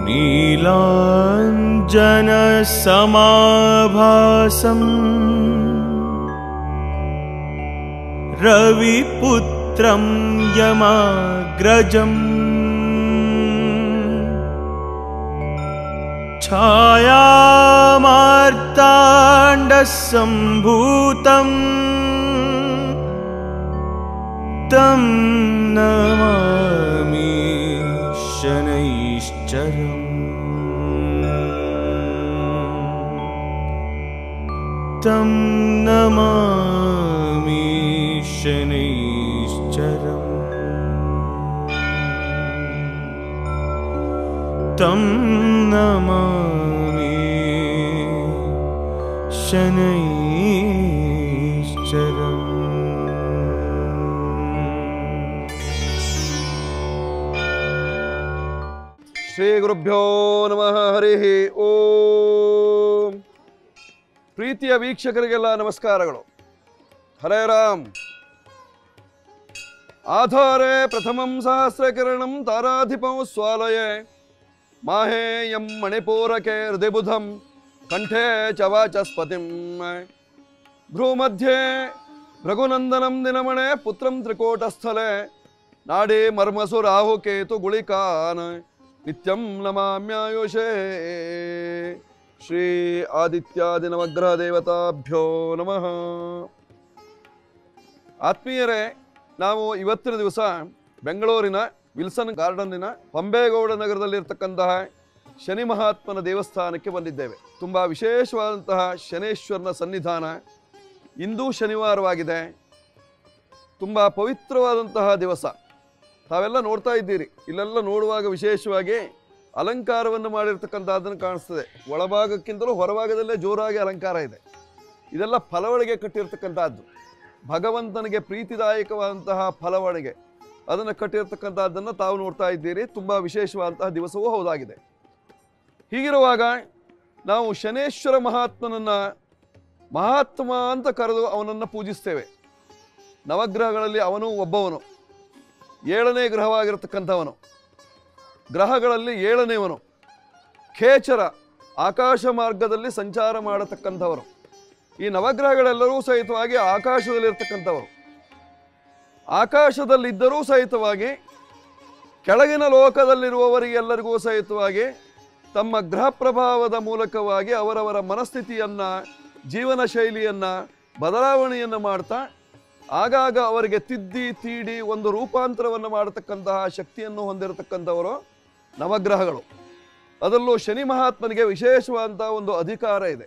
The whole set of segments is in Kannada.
नीलाञ्जनसमाभासम् रविपुत्रं यमाग्रजम् छायामार्ताण्डसम्भूतम् तं नमामि शनैश्चरम् तं नमामि शनैश्चरम् तं नमामि शनैश्चरम् ಶ್ರೀ ಗುರುಭ್ಯೋ ನಮಃ ಹರಿ ಓಂ ಪ್ರೀತಿಯ ವೀಕ್ಷಕರಿಗೆಲ್ಲ ನಮಸ್ಕಾರಗಳು ಹರೇ ರಾಮ್ ಆಧಾರೆ ಪ್ರಥಮಂ ಸಹಸ್ರಕಿರಣಂ ತಾರಾಧಿಪಂ ಸ್ವಾಲಯೇ ಮಾಹೇಯಂ ಮಣಿಪೂರಕೆ ಹೃದಯಬುಧಂ ಕಂಠೆ ಚ ವಾಚಸ್ಪತಿಂ ಭ್ರೂಮಧ್ಯೆ ರಘುನಂದನಂ ದಿನಮಣೆ ಪುತ್ರಂ ತ್ರಿಕೋಟಸ್ಥಲೆ ನಾಡಿ ಮರ್ಮಸು ರಾಹುಕೇತು ಗುಳಿಕಾನ್ ನಿತ್ಯಂ ನಮಾಮ್ಯಾಯುಷೇ ಶ್ರೀ ಆದಿತ್ಯಾದಿ ನವಗ್ರಹ ದೇವತಾಭ್ಯೋ ನಮಃ ಆತ್ಮೀಯರೇ ನಾವು ಇವತ್ತಿನ ದಿವಸ ಬೆಂಗಳೂರಿನ ವಿಲ್ಸನ್ ಗಾರ್ಡನ್ನಿನ ಪಂಬೇಗೌಡ ನಗರದಲ್ಲಿರ್ತಕ್ಕಂತಹ ಶನಿ ಮಹಾತ್ಮನ ದೇವಸ್ಥಾನಕ್ಕೆ ಬಂದಿದ್ದೇವೆ ತುಂಬ ವಿಶೇಷವಾದಂತಹ ಶನೇಶ್ವರನ ಸನ್ನಿಧಾನ ಇಂದು ಶನಿವಾರವಾಗಿದೆ ತುಂಬ ಪವಿತ್ರವಾದಂತಹ ದಿವಸ ತಾವೆಲ್ಲ ನೋಡ್ತಾ ಇದ್ದೀರಿ ಇಲ್ಲೆಲ್ಲ ನೋಡುವಾಗ ವಿಶೇಷವಾಗಿ ಅಲಂಕಾರವನ್ನು ಮಾಡಿರ್ತಕ್ಕಂಥದ್ದನ್ನು ಕಾಣಿಸ್ತದೆ ಒಳಭಾಗಕ್ಕಿಂತಲೂ ಹೊರಭಾಗದಲ್ಲೇ ಜೋರಾಗಿ ಅಲಂಕಾರ ಇದೆ ಇದೆಲ್ಲ ಫಲವಳಿಗೆ ಕಟ್ಟಿರ್ತಕ್ಕಂಥದ್ದು ಭಗವಂತನಿಗೆ ಪ್ರೀತಿದಾಯಕವಾದಂತಹ ಫಲವಳಿಗೆ ಅದನ್ನು ಕಟ್ಟಿರ್ತಕ್ಕಂಥದ್ದನ್ನು ತಾವು ನೋಡ್ತಾ ಇದ್ದೀರಿ ತುಂಬ ವಿಶೇಷವಾದಂತಹ ದಿವಸವೂ ಹೌದಾಗಿದೆ ಹೀಗಿರುವಾಗ ನಾವು ಶನೇಶ್ವರ ಮಹಾತ್ಮನನ್ನು ಮಹಾತ್ಮ ಅಂತ ಕರೆದು ಅವನನ್ನು ಪೂಜಿಸ್ತೇವೆ ನವಗ್ರಹಗಳಲ್ಲಿ ಅವನು ಒಬ್ಬವನು ಏಳನೇ ಗ್ರಹವಾಗಿರತಕ್ಕಂಥವನು ಗ್ರಹಗಳಲ್ಲಿ ಏಳನೇವನು ಖೇಚರ ಆಕಾಶ ಮಾರ್ಗದಲ್ಲಿ ಸಂಚಾರ ಮಾಡತಕ್ಕಂಥವರು ಈ ನವಗ್ರಹಗಳೆಲ್ಲರೂ ಸಹಿತವಾಗಿ ಆಕಾಶದಲ್ಲಿರ್ತಕ್ಕಂಥವರು ಆಕಾಶದಲ್ಲಿದ್ದರೂ ಸಹಿತವಾಗಿ ಕೆಳಗಿನ ಲೋಕದಲ್ಲಿರುವವರಿಗೆಲ್ಲರಿಗೂ ಸಹಿತವಾಗಿ ತಮ್ಮ ಗ್ರಹ ಪ್ರಭಾವದ ಮೂಲಕವಾಗಿ ಅವರವರ ಮನಸ್ಥಿತಿಯನ್ನು ಜೀವನ ಶೈಲಿಯನ್ನು ಬದಲಾವಣೆಯನ್ನು ಮಾಡ್ತಾ ಆಗಾಗ ಅವರಿಗೆ ತಿದ್ದಿ ತೀಡಿ ಒಂದು ರೂಪಾಂತರವನ್ನು ಮಾಡತಕ್ಕಂತಹ ಶಕ್ತಿಯನ್ನು ಹೊಂದಿರತಕ್ಕಂಥವರು ನವಗ್ರಹಗಳು ಅದರಲ್ಲೂ ಶನಿ ಮಹಾತ್ಮನಿಗೆ ವಿಶೇಷವಾದಂತಹ ಒಂದು ಅಧಿಕಾರ ಇದೆ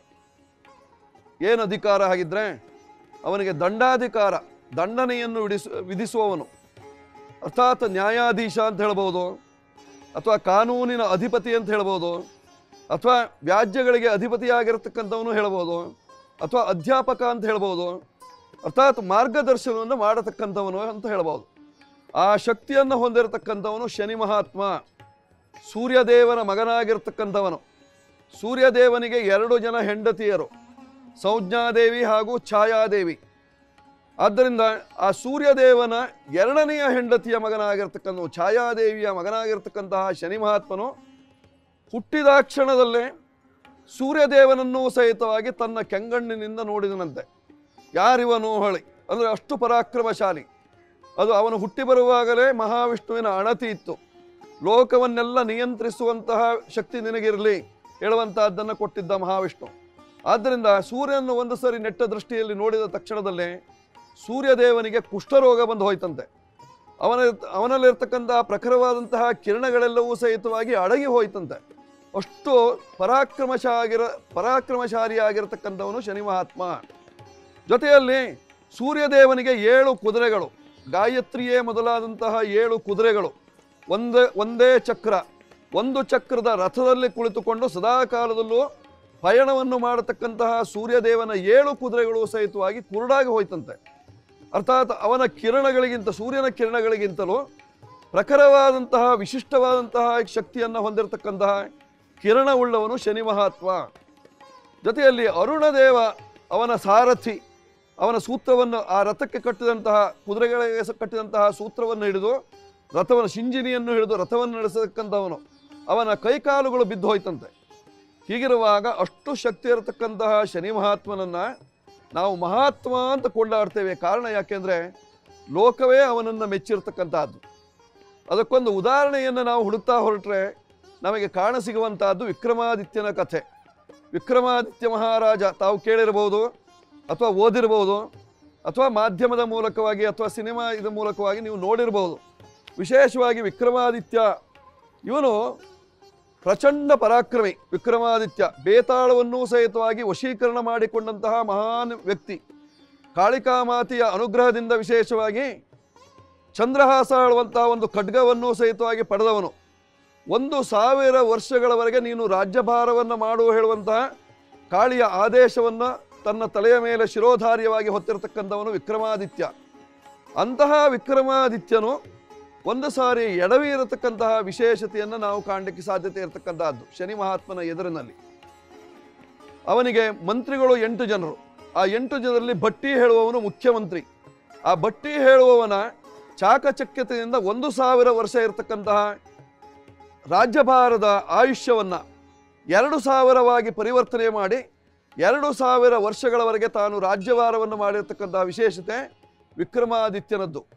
ಏನು ಅಧಿಕಾರ ಹಾಗಿದ್ರೆ ಅವನಿಗೆ ದಂಡಾಧಿಕಾರ ದಂಡನೆಯನ್ನು ವಿಡಿಸು ವಿಧಿಸುವವನು ಅರ್ಥಾತ್ ನ್ಯಾಯಾಧೀಶ ಅಂತ ಹೇಳ್ಬೋದು ಅಥವಾ ಕಾನೂನಿನ ಅಧಿಪತಿ ಅಂತ ಹೇಳ್ಬೋದು ಅಥವಾ ವ್ಯಾಜ್ಯಗಳಿಗೆ ಅಧಿಪತಿಯಾಗಿರ್ತಕ್ಕಂಥವನು ಹೇಳ್ಬೋದು ಅಥವಾ ಅಧ್ಯಾಪಕ ಅಂತ ಹೇಳ್ಬೋದು ಅರ್ಥಾತ್ ಮಾರ್ಗದರ್ಶನವನ್ನು ಮಾಡತಕ್ಕಂಥವನು ಅಂತ ಹೇಳ್ಬೋದು ಆ ಶಕ್ತಿಯನ್ನು ಹೊಂದಿರತಕ್ಕಂಥವನು ಶನಿ ಮಹಾತ್ಮ ಸೂರ್ಯದೇವನ ಮಗನಾಗಿರ್ತಕ್ಕಂಥವನು ಸೂರ್ಯದೇವನಿಗೆ ಎರಡು ಜನ ಹೆಂಡತಿಯರು ಸಂಜ್ಞಾದೇವಿ ಹಾಗೂ ಛಾಯಾದೇವಿ ಆದ್ದರಿಂದ ಆ ಸೂರ್ಯದೇವನ ಎರಡನೆಯ ಹೆಂಡತಿಯ ಮಗನಾಗಿರ್ತಕ್ಕಂಥ ಛಾಯಾದೇವಿಯ ಮಗನಾಗಿರ್ತಕ್ಕಂತಹ ಶನಿ ಮಹಾತ್ಮನು ಹುಟ್ಟಿದ ಕ್ಷಣದಲ್ಲೇ ಸೂರ್ಯದೇವನನ್ನೂ ಸಹಿತವಾಗಿ ತನ್ನ ಕೆಂಗಣ್ಣಿನಿಂದ ನೋಡಿದನಂತೆ ಯಾರಿವನು ಹೊಳಿ ಅಂದರೆ ಅಷ್ಟು ಪರಾಕ್ರಮಶಾಲಿ ಅದು ಅವನು ಹುಟ್ಟಿ ಬರುವಾಗಲೇ ಮಹಾವಿಷ್ಣುವಿನ ಅಣತಿ ಇತ್ತು ಲೋಕವನ್ನೆಲ್ಲ ನಿಯಂತ್ರಿಸುವಂತಹ ಶಕ್ತಿ ನಿನಗಿರಲಿ ಹೇಳುವಂತಹದ್ದನ್ನು ಕೊಟ್ಟಿದ್ದ ಮಹಾವಿಷ್ಣು ಆದ್ದರಿಂದ ಸೂರ್ಯನನ್ನು ಒಂದು ಸರಿ ನೆಟ್ಟ ದೃಷ್ಟಿಯಲ್ಲಿ ನೋಡಿದ ತಕ್ಷಣದಲ್ಲೇ ಸೂರ್ಯದೇವನಿಗೆ ಕುಷ್ಠರೋಗ ಬಂದು ಹೋಯ್ತಂತೆ ಅವನ ಅವನಲ್ಲಿರ್ತಕ್ಕಂತಹ ಪ್ರಖರವಾದಂತಹ ಕಿರಣಗಳೆಲ್ಲವೂ ಸಹಿತವಾಗಿ ಅಡಗಿ ಹೋಯ್ತಂತೆ ಅಷ್ಟು ಪರಾಕ್ರಮಶಾಗಿರ ಪರಾಕ್ರಮಶಾಲಿಯಾಗಿರತಕ್ಕಂಥವನು ಶನಿ ಮಹಾತ್ಮ ಜೊತೆಯಲ್ಲಿ ಸೂರ್ಯದೇವನಿಗೆ ಏಳು ಕುದುರೆಗಳು ಗಾಯತ್ರಿಯೇ ಮೊದಲಾದಂತಹ ಏಳು ಕುದುರೆಗಳು ಒಂದೇ ಒಂದೇ ಚಕ್ರ ಒಂದು ಚಕ್ರದ ರಥದಲ್ಲಿ ಕುಳಿತುಕೊಂಡು ಸದಾಕಾಲದಲ್ಲೂ ಪಯಣವನ್ನು ಮಾಡತಕ್ಕಂತಹ ಸೂರ್ಯದೇವನ ಏಳು ಕುದುರೆಗಳು ಸಹಿತವಾಗಿ ಕುರುಡಾಗಿ ಹೋಯ್ತಂತೆ ಅರ್ಥಾತ್ ಅವನ ಕಿರಣಗಳಿಗಿಂತ ಸೂರ್ಯನ ಕಿರಣಗಳಿಗಿಂತಲೂ ಪ್ರಖರವಾದಂತಹ ವಿಶಿಷ್ಟವಾದಂತಹ ಶಕ್ತಿಯನ್ನು ಹೊಂದಿರತಕ್ಕಂತಹ ಕಿರಣವುಳ್ಳವನು ಶನಿ ಮಹಾತ್ಮ ಜೊತೆಯಲ್ಲಿ ಅರುಣದೇವ ಅವನ ಸಾರಥಿ ಅವನ ಸೂತ್ರವನ್ನು ಆ ರಥಕ್ಕೆ ಕಟ್ಟಿದಂತಹ ಕುದುರೆಗಳಿಗೆ ಸ- ಕಟ್ಟಿದಂತಹ ಸೂತ್ರವನ್ನು ಹಿಡಿದು ರಥವನ್ನು ಶಿಂಜಿನಿಯನ್ನು ಹಿಡಿದು ರಥವನ್ನು ನಡೆಸತಕ್ಕಂಥವನು ಅವನ ಕೈಕಾಲುಗಳು ಬಿದ್ದು ಹೋಯ್ತಂತೆ ಹೀಗಿರುವಾಗ ಅಷ್ಟು ಶಕ್ತಿ ಇರತಕ್ಕಂತಹ ಶನಿ ಮಹಾತ್ಮನನ್ನ ನಾವು ಮಹಾತ್ಮ ಅಂತ ಕೊಂಡಾಡ್ತೇವೆ ಕಾರಣ ಯಾಕೆಂದ್ರೆ ಲೋಕವೇ ಅವನನ್ನು ಮೆಚ್ಚಿರ್ತಕ್ಕಂತಹದ್ದು ಅದಕ್ಕೊಂದು ಉದಾಹರಣೆಯನ್ನು ನಾವು ಹುಡುಕ್ತಾ ಹೊರಟ್ರೆ ನಮಗೆ ಕಾಣಸಿಗುವಂತಹದ್ದು ವಿಕ್ರಮಾದಿತ್ಯನ ಕಥೆ ವಿಕ್ರಮಾದಿತ್ಯ ಮಹಾರಾಜ ತಾವು ಕೇಳಿರಬಹುದು ಅಥವಾ ಓದಿರಬಹುದು ಅಥವಾ ಮಾಧ್ಯಮದ ಮೂಲಕವಾಗಿ ಅಥವಾ ಸಿನಿಮಾ ಇದ ಮೂಲಕವಾಗಿ ನೀವು ನೋಡಿರಬಹುದು ವಿಶೇಷವಾಗಿ ವಿಕ್ರಮಾದಿತ್ಯ ಇವನು ಪ್ರಚಂಡ ಪರಾಕ್ರಮಿ ವಿಕ್ರಮಾದಿತ್ಯ ಬೇತಾಳವನ್ನೂ ಸಹಿತವಾಗಿ ವಶೀಕರಣ ಮಾಡಿಕೊಂಡಂತಹ ಮಹಾನ್ ವ್ಯಕ್ತಿ ಕಾಳಿಕಾಮಾತೆಯ ಅನುಗ್ರಹದಿಂದ ವಿಶೇಷವಾಗಿ ಚಂದ್ರಹಾಸ ಹೇಳುವಂತಹ ಒಂದು ಖಡ್ಗವನ್ನು ಸಹಿತವಾಗಿ ಪಡೆದವನು ಒಂದು ಸಾವಿರ ವರ್ಷಗಳವರೆಗೆ ನೀನು ರಾಜ್ಯಭಾರವನ್ನು ಮಾಡು ಹೇಳುವಂತಹ ಕಾಳಿಯ ಆದೇಶವನ್ನು ತನ್ನ ತಲೆಯ ಮೇಲೆ ಶಿರೋಧಾರ್ಯವಾಗಿ ಹೊತ್ತಿರತಕ್ಕಂಥವನು ವಿಕ್ರಮಾದಿತ್ಯ ಅಂತಹ ವಿಕ್ರಮಾದಿತ್ಯನು ಒಂದು ಸಾರಿ ಎಡವಿ ಇರತಕ್ಕಂತಹ ವಿಶೇಷತೆಯನ್ನು ನಾವು ಕಾಣಲಿಕ್ಕೆ ಸಾಧ್ಯತೆ ಇರತಕ್ಕಂತಹದ್ದು ಶನಿ ಮಹಾತ್ಮನ ಎದುರಿನಲ್ಲಿ ಅವನಿಗೆ ಮಂತ್ರಿಗಳು ಎಂಟು ಜನರು ಆ ಎಂಟು ಜನರಲ್ಲಿ ಬಟ್ಟಿ ಹೇಳುವವನು ಮುಖ್ಯಮಂತ್ರಿ ಆ ಬಟ್ಟಿ ಹೇಳುವವನ ಚಾಕಚಕ್ಯತೆಯಿಂದ ಒಂದು ಸಾವಿರ ವರ್ಷ ಇರತಕ್ಕಂತಹ ರಾಜ್ಯಭಾರದ ಆಯುಷ್ಯವನ್ನ ಎರಡು ಸಾವಿರವಾಗಿ ಪರಿವರ್ತನೆ ಮಾಡಿ ಎರಡು ಸಾವಿರ ವರ್ಷಗಳವರೆಗೆ ತಾನು ರಾಜ್ಯಭಾರವನ್ನು ಮಾಡಿರ್ತಕ್ಕಂತಹ ವಿಶೇಷತೆ ವಿಕ್ರಮಾದಿತ್ಯನದ್ದು